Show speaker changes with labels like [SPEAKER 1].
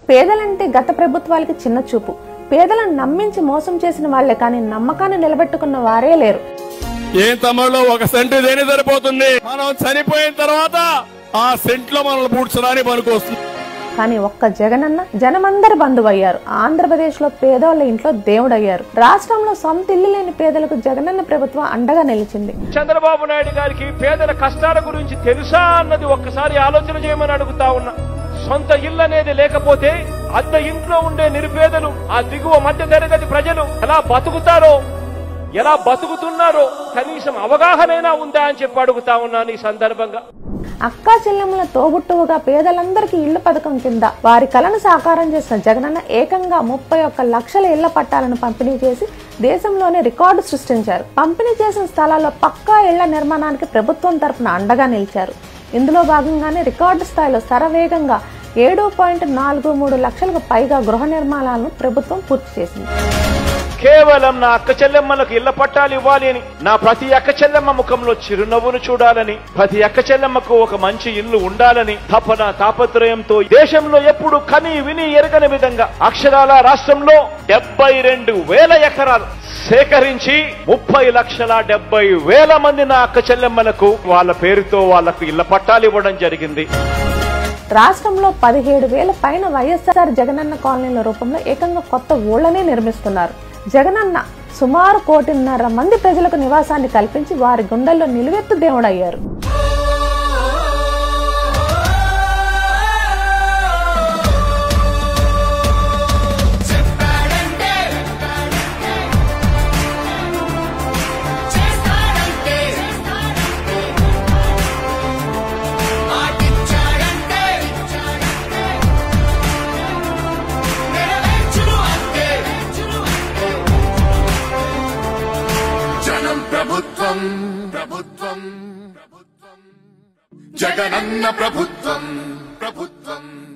[SPEAKER 1] పేదలంటే గత ప్రభుత్వాలకి చిన్న చూపు పేదలను నమ్మించి మోసం చేసిన వాళ్లే కానీ నమ్మకాన్ని నిలబెట్టుకున్న వారే లేరు
[SPEAKER 2] ఏం తమ్ముళ్ళు ఒక సెంటు దేని సరిపోతుంది మనం చనిపోయిన తర్వాత ఆ సెంట్ లో మనల్ని పూడ్చడానికి పనికొస్తుంది
[SPEAKER 1] కానీ ఒక్క జగనన్న జనమందరి బంధువయ్యారు ఆంధ్రప్రదేశ్ లో పేదోళ్ల ఇంట్లో దేవుడయ్యారు రాష్ట్రంలో సొంత ఇల్లు లేని పేదలకు జగనన్న ప్రభుత్వం అండగా నిలిచింది
[SPEAKER 3] చంద్రబాబు నాయుడు గారికి పేదల కష్టాల గురించి తెలుసా అన్నది ఒక్కసారి ఆలోచన చేయమని అడుగుతా ఉన్నా సొంత ఇల్లు అనేది లేకపోతే అద్దె ఇంట్లో ఉండే నిరుపేదలు ఆ దిగువ మధ్య తరగతి ప్రజలు ఎలా బతుకుతారో ఎలా బతుకుతున్నారో కనీసం అవగాహనైనా ఉందా అని చెప్పి అడుగుతా ఉన్నాను ఈ సందర్భంగా
[SPEAKER 1] అక్కా చెల్లెమ్మల తోబుట్టువుగా పేదలందరికీ ఇళ్ల పథకం కింద వారి కలను సాకారం చేసిన జగనన్న ఏకంగా ముప్పై ఒక్క లక్షల ఇళ్ల పట్టాలను పంపిణీ చేసి దేశంలోనే రికార్డు సృష్టించారు పంపిణీ చేసిన స్థలాల్లో పక్కా ఇళ్ల నిర్మాణానికి ప్రభుత్వం తరపున అండగా నిలిచారు ఇందులో భాగంగానే రికార్డు స్థాయిలో శరవేగంగా ఏడు పాయింట్ నాలుగు మూడు లక్షలకు పైగా గృహ నిర్మాణాలను ప్రభుత్వం పూర్తి చేసింది
[SPEAKER 3] కేవలం నా అక్క చెల్లెమ్మలకు ఇళ్ల పట్టాలు ఇవ్వాలి అని నా ప్రతి అక్క చెల్లెమ్మ ముఖంలో చిరునవ్వును చూడాలని ప్రతి అక్క చెల్లెమ్మకు ఒక మంచి ఇల్లు ఉండాలని తపన తాపత్రయంతో దేశంలో ఎప్పుడు కని విని ఎరగని విధంగా అక్షరాల రాష్ట్రంలో డెబ్బై రెండు వేల ఎకరాలు సేకరించి ముప్పై లక్షల డెబ్బై వేల మంది నా అక్క చెల్లెమ్మలకు వాళ్ళ పేరుతో వాళ్లకు ఇళ్ల పట్టాలు ఇవ్వడం జరిగింది
[SPEAKER 1] రాష్ట్రంలో పదిహేడు వేల పైన వైఎస్ఆర్ జగనన్న కాలనీల రూపంలో ఏకంగా కొత్త ఊళ్ళనే నిర్మిస్తున్నారు జగనన్న సుమారు కోటిన్నర మంది ప్రజలకు నివాసాన్ని కల్పించి వారి గుండెల్లో నిలువెత్తు దేవుడయ్యారు
[SPEAKER 4] చెప్పాడంటే చేస్తాడంటే మాటిచ్చాడంటే నెరవేర్చును అంతే జనం ప్రభుత్వం ప్రభుత్వం ప్రభుత్వం జగనన్న ప్రభుత్వం ప్రభుత్వం